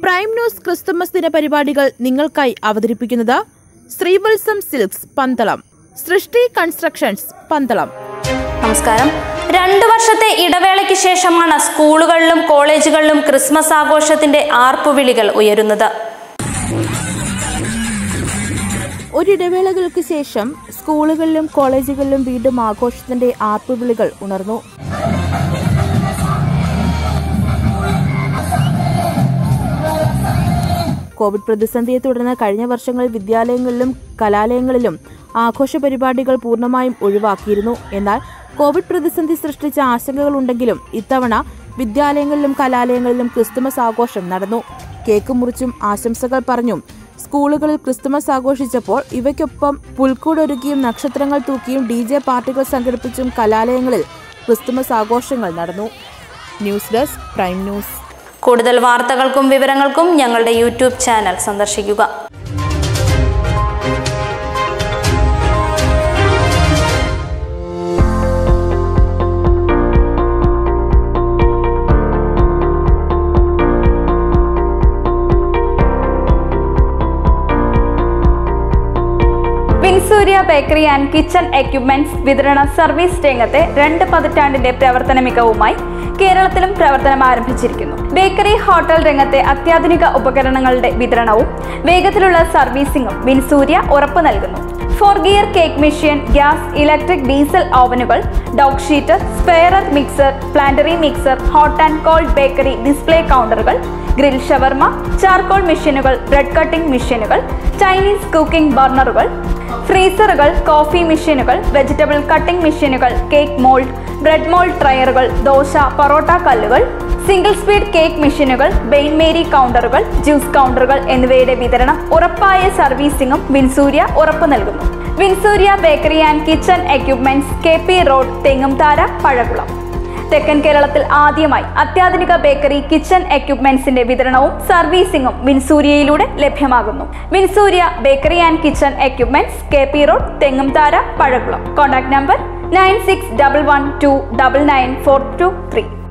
prime news Christmas ദിന പരിപാടികൾ നിങ്ങൾക്കായി അവതരിപ്പിക്കുന്നത് ശ്രീവത്സം സിൽക്സ് പന്തളം സൃഷ്ടി കൺസ്ട്രക്ഷൻസ് പന്തളം നമസ്കാരം രണ്ടു വർഷത്തെ ഇടവേളയ്ക്ക് ശേഷമാണ് സ്കൂളുകളിലും കോളേജുകളിലും ക്രിസ്മസ് ആഘോഷത്തിന്റെ ആർപ്പുവിളികൾ ഉയരുന്നത് ഒരിടവേളകൾക്ക് ശേഷം സ്കൂളുകളിലും കോളേജുകളിലും വീണ്ടും ആഘോഷത്തിന്റെ ആർപ്പുവിളികൾ ഉണർന്നു കോവിഡ് പ്രതിസന്ധിയെ തുടർന്ന് കഴിഞ്ഞ വർഷങ്ങളിൽ വിദ്യാലയങ്ങളിലും കലാലയങ്ങളിലും ആഘോഷ പരിപാടികൾ പൂർണ്ണമായും ഒഴിവാക്കിയിരുന്നു എന്നാൽ കോവിഡ് പ്രതിസന്ധി സൃഷ്ടിച്ച ആശങ്കകളുണ്ടെങ്കിലും ഇത്തവണ വിദ്യാലയങ്ങളിലും കലാലയങ്ങളിലും ക്രിസ്തുമസ് ആഘോഷം നടന്നു കേക്ക് മുറിച്ചും ആശംസകൾ പറഞ്ഞും സ്കൂളുകളിൽ ക്രിസ്തുമസ് ആഘോഷിച്ചപ്പോൾ ഇവയ്ക്കൊപ്പം പുൽക്കൂടൊരുക്കിയും നക്ഷത്രങ്ങൾ തൂക്കിയും ഡി ജെ പാർട്ടികൾ സംഘടിപ്പിച്ചും കലാലയങ്ങളിൽ ക്രിസ്തുമസ് ആഘോഷങ്ങൾ നടന്നു ന്യൂസ് ഡെസ്ക് പ്രൈം ന്യൂസ് കൂടുതൽ വാർത്തകൾക്കും വിവരങ്ങൾക്കും ഞങ്ങളുടെ യൂട്യൂബ് ചാനൽ സന്ദർശിക്കുക Vinsurya bakery and kitchen equipments വിതരണ സർവീസ് രംഗത്തെ രണ്ട് പതിറ്റാണ്ടിന്റെ പ്രവർത്തന മികവുമായി കേരളത്തിലും പ്രവർത്തനം ആരംഭിച്ചിരിക്കുന്നു ബേക്കറി ഹോട്ടൽ രംഗത്തെ അത്യാധുനിക ഉപകരണങ്ങളുടെ വിതരണവും വേഗത്തിലുള്ള സർവീസിംഗും വിൻസൂര്യ ഉറപ്പു നൽകുന്നു four gear cake machine gas electric diesel ഓവനുകൾ dough sheet spiral mixer planetary mixer hot and cold bakery display കൗണ്ടറുകൾ ഗ്രിൽ ഷവർമ ചാർക്കോൾ മെഷീനുകൾ ബ്രെഡ് കട്ടിംഗ് മെഷീനുകൾ ചൈനീസ് കുക്കിംഗ് ബർണറുകൾ ഫ്രീസറുകൾ കോഫി മെഷീനുകൾ വെജിറ്റബിൾ കട്ടിംഗ് മെഷീനുകൾ കേക്ക് മോൾഡ് ബ്രെഡ് മോൾഡ് ട്രയറുകൾ ദോശ പൊറോട്ട കല്ലുകൾ സിംഗിൾ സ്പീഡ് കേക്ക് മെഷീനുകൾ ബെയിൻ മേരി കൗണ്ടറുകൾ ജ്യൂസ് കൗണ്ടറുകൾ എന്നിവയുടെ വിതരണം ഉറപ്പായ സർവീസിംഗും വിൻസൂര്യ ഉറപ്പു നൽകുന്നു Vinsurya bakery and kitchen equipments K P road Thengumthara Pazhakulam തെക്കൻ കേരളത്തിൽ ആദ്യമായി അത്യാധുനിക ബേക്കറി കിച്ചൺ എക്യുപ്മെന്റ്സിന്റെ വിതരണവും സർവീസിംഗും വിൻസൂര്യയിലൂടെ ലഭ്യമാകുന്നു Vinsurya bakery and kitchen equipments K P road Thengumthara Pazhakulam contact number nine six double one two double nine four two three